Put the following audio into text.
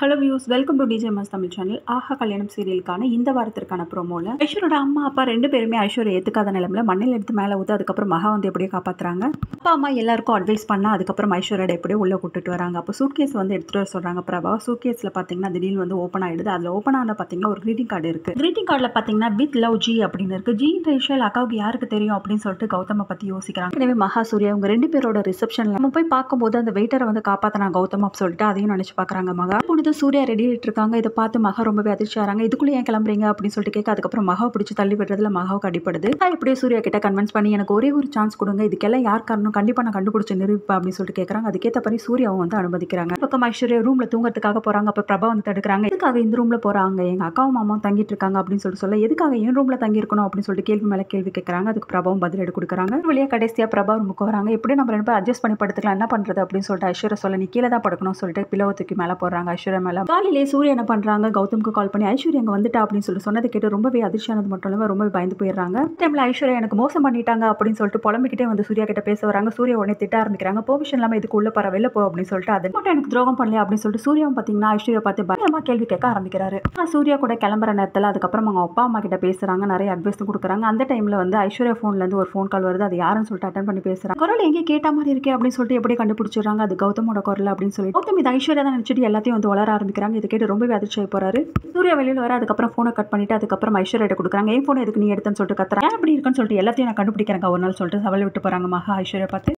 hello views welcome to DJ mass Tamil channel Aaha Kalyanam சீரியலுக்கான இந்த வாரத்திற்கான ப்ரோமோவில் ஐஸ்வரோட அம்மா அப்பா ரெண்டு பேருமே ஐஸ்வர்யா ஏற்றுக்காத நிலமில் மண்ணில் எடுத்து மேலே ஊற்று அதுக்கப்புறம் மகா வந்து எப்படியோ காப்பாற்றுறாங்க அப்பா அம்மா எல்லாருக்கும் அட்வைஸ் பண்ணால் அதுக்கப்புறம் ஐஸ்வர்யோட எப்படியோ உள்ளே கூட்டிட்டு வராங்க அப்போ சூட் கேஸ் வந்து எடுத்துகிட்டு வர சொல்கிறாங்க பிரபா சூட் கேஸில் பார்த்தீங்கன்னா திடீர்னு வந்து ஓப்பன் ஆகிடுது அதில் ஓப்பன் ஆன பார்த்தீங்கன்னா ஒரு க்ரீட்டிங் கார்டு இருக்குது க்ரீட்டிங் கார்டில் பார்த்தீங்கன்னா வித் லவ் ஜி அப்படின்னு இருக்குது ஜி ரேஷல் அக்காவுக்கு யாருக்கு தெரியும் அப்படின்னு சொல்லிட்டு கௌதமை பற்றி யோசிக்கிறாங்க எனவே மகா சூர்யா இவங்க ரெண்டு பேரோட ரிசப்ஷனில் நம்ம போய் பார்க்கும்போது அந்த வெயிட்டரை வந்து காப்பாற்றினா கௌதம் அப்படி சொல்லிட்டு அதையும் நினச்சி பார்க்குறாங்க மகா பொழுது சூர்யா ரெடி ஆகிட்டு இருக்காங்க இதை பார்த்து மகா ரொம்பவே அதிர்ச்சி ஆகிறாங்க இதுக்குள்ளே ஏன் கிளம்புறீங்க அப்படின்னு சொல்லிட்டு கேட்க அதுக்கப்புறம் மகாவை பிடிச்சி தள்ளி விடுறதுல மகாவுக்கு அடிப்படுது நான் எப்படியோ சூர்யா கிட்ட கன்வின்ஸ் பண்ணி எனக்கு ஒரே ஒரு சான்ஸ் கொடுங்க இதுக்கெல்லாம் யார் காரணம் கண்டிப்பாக நான் கண்டுபிடிச்சி நிரூபிப்பேன் அப்படின்னு சொல்லிட்டு கேட்குறாங்க அதுக்கேற்ற மாதிரி சூர்யாவும் வந்து அனுமதிக்கிறாங்க பக்கம் ஐஸ்வர்யா ரூமில் தூங்கறதுக்காக போகிறாங்க அப்போ பிரபா வந்து தடுக்கிறாங்க எதுக்காக இந்த ரூமில் போகிறாங்க எங்கள் அக்காவும் மாமாவும் தங்கிட்டு இருக்காங்க அப்படின்னு சொல்லிட்டு சொல்ல எதுக்காக என் ரூமில் தங்கியிருக்கணும் அப்படின்னு சொல்லிட்டு கேள்வி மேலே கேள்வி கேட்குறாங்க அதுக்கு பிரபாவும் பதில் எடுத்து கொடுக்குறாங்க வழியாக கடைசியாக பிரபா ரூமுக்கு வராங்க எப்படி நம்ம ரெண்டு பேரும் அட்ஜஸ்ட் பண்ணி படுத்துக்கலாம் என்ன பண்ணுறது அப்படின்னு சொல்லிட்டு ஐஸ்வர்யா சொல்ல நீ கீழே தான் படுக்கணும் சொல்லிட்டு பிளவை தூக்கி மேலே போடுறாங்க ஐஸ்வர்யா மேலே காலையிலே சூர்யா என்ன பண்ணுறாங்க கௌதம்க்கு கால் பண்ணி ஐஸ்வர்யா அங்கே வந்துட்டா அப்படின்னு சொல்லிட்டு சொன்னதை கேட்டு ரொம்பவே அதிர்ச்சியானது மட்டும் இல்லாமல் ரொம்பவே பயந்து போயிடுறாங்க டைமில் ஐஸ்வர்யா எனக்கு மோசம் பண்ணிட்டாங்க அப்படின்னு சொல்லிட்டு புலம்பிக்கிட்டே வந்து சூர்யா கிட்ட பேச வராங்க சூர்யா உடனே திட்ட ஆரம்பிக்கிறாங்க பெர்மிஷன் இல்லாமல் இதுக்கு உள்ள பர வெளில போ அப்படின்னு சொல்லிட்டு அது மட்டும் எனக்கு துரோகம் பண்ணல அப்படின்னு சொல்லிட்டு சூர்யாவும் பார்த்தீங்கன்னா ஐஸ்வர்யா பார்த்து பயங்கரமாக கேள்வி கேட்க ஆரம்பிக்கிறாரு ஆனா, சூர்யா கூட கிளம்புற நேரத்தில் அதுக்கப்புறம் அவங்க அப்பா அம்மா கிட்ட பேசுறாங்க நிறைய அட்வைஸும் கொடுக்குறாங்க அந்த டைமில் வந்து ஐஸ்வர்யா ஃபோன்லேருந்து ஒரு ஃபோன் கால் வருது அது யாருன்னு சொல்லிட்டு அட்டன் பண்ணி பேசுறாங்க குரல் எங்கே கேட்ட மாதிரி இருக்கே அப்படின்னு சொல்லிட்டு எப்படி கண்டுபிடிச்சிடுறாங்க அது கௌதமோட குரல் அப்படின்னு சொல்லி கௌதம் இது ஐஸ்வர்யா தான் நினச்சிட்டு எல்லாத்தையும் வந்து வளர ஆரம்பிக்கிறாங்க இதை கேட்டு ரொம்பவே அதிர்ச்சி ஆகி போறாரு சூர்யா வெளியில் வர அதுக்கப்புறம் ஃபோனை கட் பண்ணிட்டு அதுக்கப்புறம் ஐஸ்வர்யா கொடுக்குறாங்க என் ஃபோன் எதுக்கு நீ எடுத்தேன்னு சொல்லிட்டு கத்துறாங்க ஏன் அப்படி இருக்குன்னு சொல்லிட்டு எல்லாத்தையும் நான் கண்டுபிடிக்கிறேன் ஒரு நாள் சொல்லிட்டு சவால் விட்டு போறாங்க மகா ஐஸ்வர்யா பார்த்து